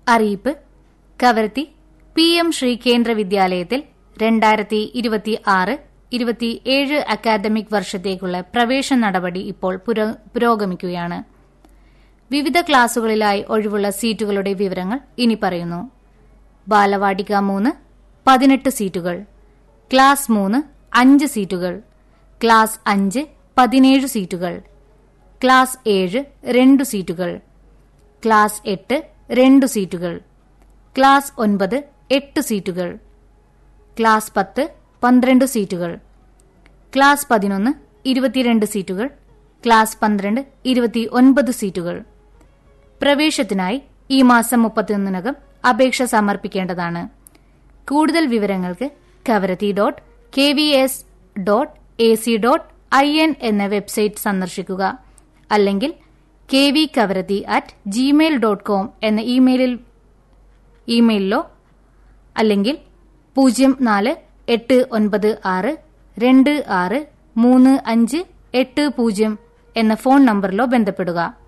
അറിയിപ്പ് Kavaratti P M Shri കേന്ദ്ര വിദ്യാലയത്തിൽ രണ്ടായിരത്തി ഇരുപത്തി ആറ് ഇരുപത്തിയേഴ് അക്കാദമിക് വർഷത്തേക്കുള്ള പ്രവേശന നടപടി ഇപ്പോൾ പുരോ- പുരോഗമിക്കുകയാണ് വിവിധ ക്ലാസുകളിലായി ഒഴിവുള്ള സീറ്റുകളുടെ വിവരങ്ങൾ ഇനി പറയുന്നു ബാലവാടിക മൂന്ന് പതിനെട്ട് സീറ്റുകൾ ക്ലാസ് മൂന്ന് അഞ്ച് സീറ്റുകൾ ക്ലാസ് അഞ്ച് പതിനേഴ് സീറ്റുകൾ ക്ലാസ് ഏഴ് രണ്ടു സീറ്റുകൾ ക്ലാസ് എട്ട് രണ്ടു സീറ്റുകൾ ക്ലാസ് ഒൻപത് എട്ട് സീറ്റുകൾ ക്ലാസ് പത്ത് പന്ത്രണ്ട് സീറ്റുകൾ ക്ലാസ് പതിനൊന്ന് ഇരുപത്തിരണ്ട് സീറ്റുകൾ ക്ലാസ് പന്ത്രണ്ട് ഇരുപത്തി ഒൻപത് സീറ്റുകൾ പ്രവേശത്തിനായി ഈ മാസം മുപ്പത്തിയൊന്നിനകം അപേക്ഷ സമർപ്പിക്കേണ്ടതാണ് കൂടുതൽ വിവരങ്ങൾക്ക് Kavaratti dot K V S dot A C dot I N എന്ന വെബ്സൈറ്റ് സന്ദർശിക്കുക അല്ലെങ്കിൽ K V Kavaratti at Gmail dot com എന്ന ഇമെയിലിൽ ഇമെയിലിലോ അല്ലെങ്കിൽ പൂജ്യം നാല് എട്ട് ഒൻപത് ആറ് രണ്ട് ആറ് മൂന്ന് അഞ്ച് എട്ട് പൂജ്യം എന്ന ഫോൺ നമ്പറിലോ ബന്ധപ്പെടുക